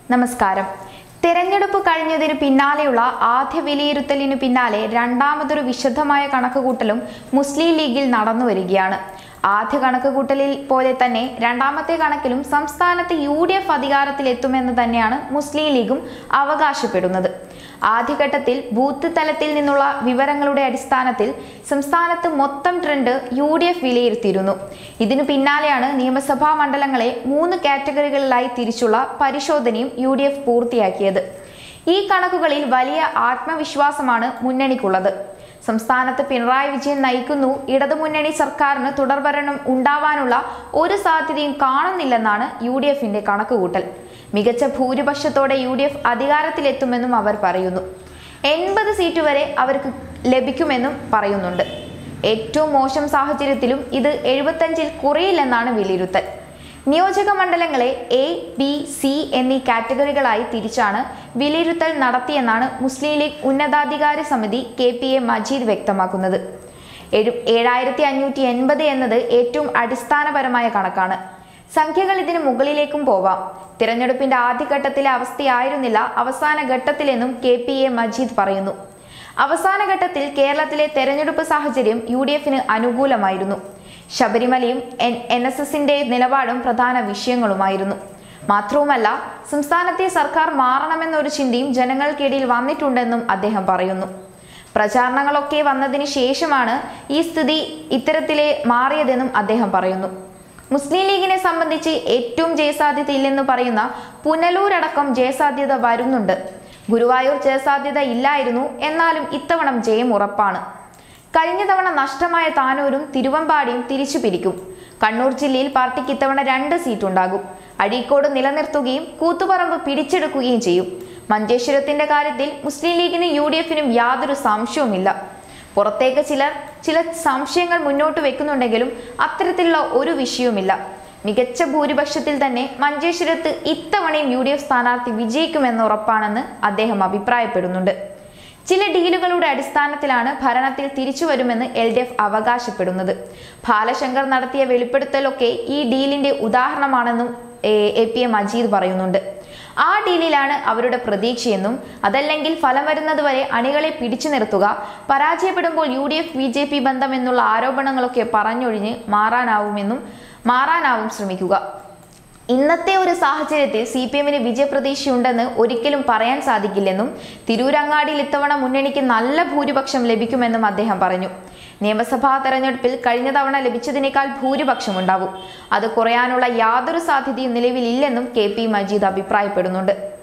നമസ്കാരം തെരഞ്ഞെടുപ്പ് കഴിഞ്ഞതിന് പിന്നാലെയുള്ള ആദ്യ വിലയിരുത്തലിനു പിന്നാലെ രണ്ടാമതൊരു വിശദമായ കണക്കുകൂട്ടലും മുസ്ലിം ലീഗിൽ നടന്നു വരികയാണ് ആദ്യ കണക്കുകൂട്ടലിൽ പോലെ തന്നെ രണ്ടാമത്തെ കണക്കിലും സംസ്ഥാനത്ത് യു ഡി എഫ് അധികാരത്തിലെത്തുമെന്ന് തന്നെയാണ് മുസ്ലിം ലീഗും അവകാശപ്പെടുന്നത് ആദ്യഘട്ടത്തിൽ ബൂത്ത് തലത്തിൽ നിന്നുള്ള വിവരങ്ങളുടെ അടിസ്ഥാനത്തിൽ സംസ്ഥാനത്ത് മൊത്തം ട്രെൻഡ് യു ഡി എഫ് വിലയിരുത്തിയിരുന്നു ഇതിനു പിന്നാലെയാണ് നിയമസഭാ മണ്ഡലങ്ങളെ മൂന്ന് കാറ്റഗറികളിലായി തിരിച്ചുള്ള പരിശോധനയും യു ഡി എഫ് പൂർത്തിയാക്കിയത് ഈ കണക്കുകളിൽ വലിയ ആത്മവിശ്വാസമാണ് മുന്നണിക്കുള്ളത് സംസ്ഥാനത്ത് പിണറായി വിജയൻ നയിക്കുന്നു ഇടതുമുന്നണി സർക്കാരിന് തുടർഭരണം ഉണ്ടാവാനുള്ള ഒരു സാധ്യതയും കാണുന്നില്ലെന്നാണ് യു ഡി എഫിന്റെ കണക്കുകൂട്ടൽ മികച്ച ഭൂരിപക്ഷത്തോടെ യു ഡി എഫ് അധികാരത്തിലെത്തുമെന്നും അവർ പറയുന്നു എൺപത് സീറ്റ് വരെ അവർക്ക് ലഭിക്കുമെന്നും പറയുന്നുണ്ട് ഏറ്റവും മോശം സാഹചര്യത്തിലും ഇത് എഴുപത്തഞ്ചിൽ കുറയില്ലെന്നാണ് വിലയിരുത്തൽ നിയോജക മണ്ഡലങ്ങളെ എ ബി സി എന്നീ കാറ്റഗറികളായി തിരിച്ചാണ് വിലയിരുത്തൽ നടത്തിയെന്നാണ് മുസ്ലിം ലീഗ് ഉന്നതാധികാര സമിതി കെ പി എ മജീദ് വ്യക്തമാക്കുന്നത് എഴു ഏഴായിരത്തി അഞ്ഞൂറ്റി എൺപത് എന്നത് ഏറ്റവും അടിസ്ഥാനപരമായ കണക്കാണ് സംഖ്യകൾ ഇതിന് മുകളിലേക്കും പോവാം തിരഞ്ഞെടുപ്പിന്റെ ആദ്യഘട്ടത്തിലെ അവസ്ഥയായിരുന്നില്ല അവസാന ഘട്ടത്തിലെന്നും കെ പി എ മജീദ് പറയുന്നു അവസാന ഘട്ടത്തിൽ കേരളത്തിലെ തെരഞ്ഞെടുപ്പ് സാഹചര്യം യു ഡി എഫിന് അനുകൂലമായിരുന്നു ശബരിമലയും എൻ എൻ എസ് എസിന്റെ നിലപാടും പ്രധാന വിഷയങ്ങളുമായിരുന്നു മാത്രവുമല്ല സംസ്ഥാനത്തെ സർക്കാർ മാറണമെന്നൊരു ചിന്തയും ജനങ്ങൾക്കിടയിൽ വന്നിട്ടുണ്ടെന്നും അദ്ദേഹം പറയുന്നു പ്രചാരണങ്ങളൊക്കെ വന്നതിന് ശേഷമാണ് ഈ സ്ഥിതി ഇത്തരത്തിലെ മാറിയതെന്നും അദ്ദേഹം പറയുന്നു മുസ്ലിം ലീഗിനെ സംബന്ധിച്ച് ഏറ്റവും ജയസാധ്യത ഇല്ലെന്ന് പറയുന്ന പുനലൂരടക്കം ജയസാധ്യത വരുന്നുണ്ട് ഗുരുവായൂർ ജയസാധ്യത ഇല്ലായിരുന്നു എന്നാലും ഇത്തവണ ജയം ഉറപ്പാണ് കഴിഞ്ഞ തവണ നഷ്ടമായ താനൂരും തിരുവമ്പാടിയും തിരിച്ചു പിരിക്കും കണ്ണൂർ ജില്ലയിൽ പാർട്ടിക്ക് ഇത്തവണ രണ്ട് സീറ്റുണ്ടാകും അഴീക്കോട് നിലനിർത്തുകയും കൂത്തുപറമ്പ് പിടിച്ചെടുക്കുകയും ചെയ്യും മഞ്ചേശ്വരത്തിന്റെ കാര്യത്തിൽ മുസ്ലിം ലീഗിനും യു ഡി എഫിനും യാതൊരു സംശയവുമില്ല പുറത്തേക്ക് ചിലർ ചില സംശയങ്ങൾ മുന്നോട്ട് വെക്കുന്നുണ്ടെങ്കിലും അത്തരത്തിലുള്ള ഒരു വിഷയവുമില്ല മികച്ച ഭൂരിപക്ഷത്തിൽ തന്നെ മഞ്ചേശ്വരത്ത് ഇത്തവണയും യു ഡി എഫ് സ്ഥാനാർത്ഥി വിജയിക്കുമെന്ന് ഉറപ്പാണെന്ന് അദ്ദേഹം അഭിപ്രായപ്പെടുന്നുണ്ട് ചില ഡീലുകളുടെ അടിസ്ഥാനത്തിലാണ് ഭരണത്തിൽ തിരിച്ചു വരുമെന്ന് എൽ ഡി എഫ് അവകാശപ്പെടുന്നത് ബാലശങ്കർ നടത്തിയ വെളിപ്പെടുത്തലൊക്കെ ഈ ഡീലിന്റെ ഉദാഹരണമാണെന്നും എ പി എ മജീദ് പറയുന്നുണ്ട് ആ ഡീലിലാണ് അവരുടെ പ്രതീക്ഷയെന്നും അതല്ലെങ്കിൽ ഫലം വരുന്നതുവരെ അണികളെ പിടിച്ചു നിർത്തുക പരാജയപ്പെടുമ്പോൾ U D F B J P ബന്ധം എന്നുള്ള ആരോപണങ്ങളൊക്കെ പറഞ്ഞൊഴിഞ്ഞ് മാറാനാവുമെന്നും മാറാനാവും ശ്രമിക്കുക ഇന്നത്തെ ഒരു സാഹചര്യത്തിൽ സി പി എമ്മിന് വിജയപ്രതീക്ഷയുണ്ടെന്ന് ഒരിക്കലും പറയാൻ സാധിക്കില്ലെന്നും തിരൂരങ്ങാടിയിൽ ഇത്തവണ മുന്നണിക്ക് നല്ല ഭൂരിപക്ഷം ലഭിക്കുമെന്നും അദ്ദേഹം പറഞ്ഞു നിയമസഭാ തെരഞ്ഞെടുപ്പിൽ കഴിഞ്ഞ തവണ ലഭിച്ചതിനേക്കാൾ ഭൂരിപക്ഷമുണ്ടാവും അത് കുറയാനുള്ള യാതൊരു സാധ്യതയും നിലവിലില്ലെന്നും കെ പി മജീദ് അഭിപ്രായപ്പെടുന്നുണ്ട്